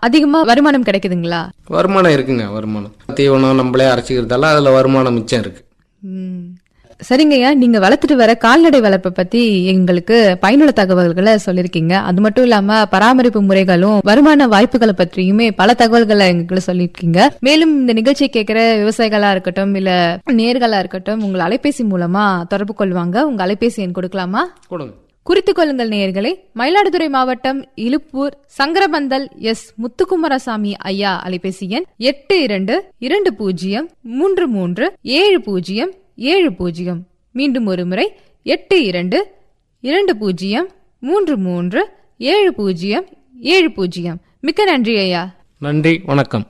அதிகமா வருமானம் கிடைக்குதுங்களா வருமானம் இருக்குங்க வருமானம் தீவனம் நம்மளே அரைச்சிக்கிறதால அதுல வருமானம் மிச்சம் இருக்கு ம். சரிங்கய்யா நீங்க வளர்த்துட்டு வர கால்நடை வளர்ப்பை பத்தி எங்களுக்கு பயனுள்ள தகவல்களை சொல்லிருக்கீங்க அது மட்டும் இல்லாம பராமரிப்பு முறைகளும் வருமான வாய்ப்புகளை பற்றியுமே பல தகவல்களை எங்களுக்கு சொல்லியிருக்கீங்க மேலும் இந்த நிகழ்ச்சியை கேட்கிற விவசாயிகளா இருக்கட்டும் இல்ல நேர்களா இருக்கட்டும் உங்கள் அலைபேசி மூலமா தொடர்பு கொள்வாங்க உங்க அலைபேசி எண் கொடுக்கலாமா கொடுங்க குறித்துக் கொள்ளுங்கள் நேயர்களே மயிலாடுதுறை மாவட்டம் இலுப்பூர் சங்கரபந்தல் எஸ் முத்துக்குமாரசாமி ஐயா அலைபேசி எண் எட்டு இரண்டு இரண்டு பூஜ்ஜியம் மூன்று மூன்று ஏழு பூஜ்ஜியம் ஏழு பூஜ்ஜியம் மீண்டும் ஒரு முறை எட்டு இரண்டு இரண்டு பூஜ்ஜியம் மூன்று மூன்று ஏழு பூஜ்ஜியம் ஏழு பூஜ்ஜியம் மிக்க நன்றி ஐயா நன்றி வணக்கம்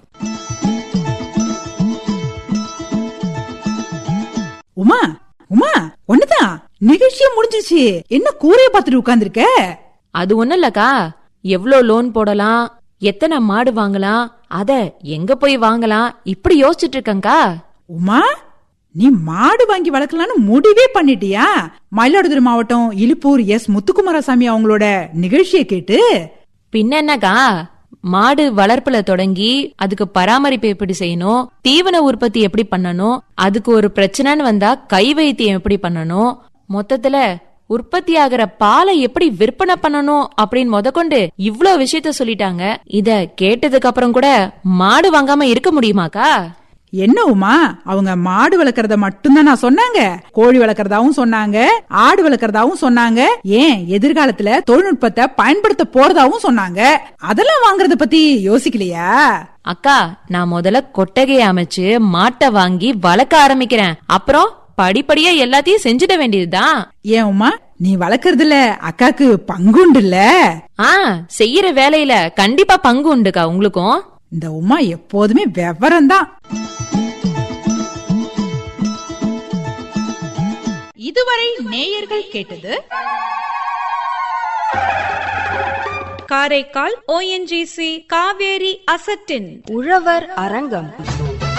உமா உமா ஒண்ணுதான் நிகழ்ச்சியே முடிஞ்சிருச்சு என்ன கூரைய பார்த்துட்டு உட்கார்ந்திருக்க அது ஒண்ணும் இல்லக்கா எவ்ளோ லோன் போடலாம் எத்தனை மாடு வாங்கலாம் அத எங்க போய் வாங்கலாம் இப்படி யோசிச்சுட்டு இருக்கேன்க்கா உமா நீ மாடு வாங்கி வளர்க்கலாம்னு முடிவே பண்ணிட்டியா மயிலாடுதுறை மாவட்டம் இலுப்பூர் எஸ் முத்துக்குமாரசாமி அவங்களோட நிகழ்ச்சியை கேட்டு பின்ன என்னக்கா மாடு வளர்ப்புல தொடங்கி அதுக்கு பராமரிப்பு எப்படி செய்யணும் தீவன உற்பத்தி எப்படி பண்ணணும் அதுக்கு ஒரு பிரச்சனைன்னு வந்தா கை வைத்தியம் எப்படி பண்ணணும் மொத்தத்துல உற்பத்தி ஆகிற பாலை எப்படி விற்பனை பண்ணணும் அப்படின்னு முதற்கொண்டு இவ்ளோ விஷயத்த சொல்லிட்டாங்க இத கேட்டதுக்கு அப்புறம் கூட மாடு வாங்காம இருக்க முடியுமாக்கா என்ன உமா அவங்க மாடு வளர்க்கறத மட்டும்தான் நான் சொன்னாங்க கோழி வளர்க்கறதாவும் சொன்னாங்க ஆடு வளர்க்கறதாவும் சொன்னாங்க ஏன் எதிர்காலத்துல தொழில்நுட்பத்தை பயன்படுத்த போறதாவும் சொன்னாங்க அதெல்லாம் வாங்குறத பத்தி யோசிக்கலையா அக்கா நான் முதல்ல கொட்டகையை அமைச்சு மாட்டை வாங்கி வளர்க்க ஆரம்பிக்கிறேன் அப்புறம் படிப்படியா எல்லாத்தையும் செஞ்சிட வேண்டியதுதான் ஏன் உமா நீ வளர்க்கறதுல அக்காக்கு பங்குண்டுல்ல ஆ செய்யற வேலையில கண்டிப்பா பங்கு உண்டுக்கா உங்களுக்கும் இந்த உமா எப்போதுமே விவரம் தான் இதுவரை நேயர்கள் கேட்டது காரைக்கால் ஓஎன்ஜிசி காவேரி அசட்டின் உழவர் அரங்கம்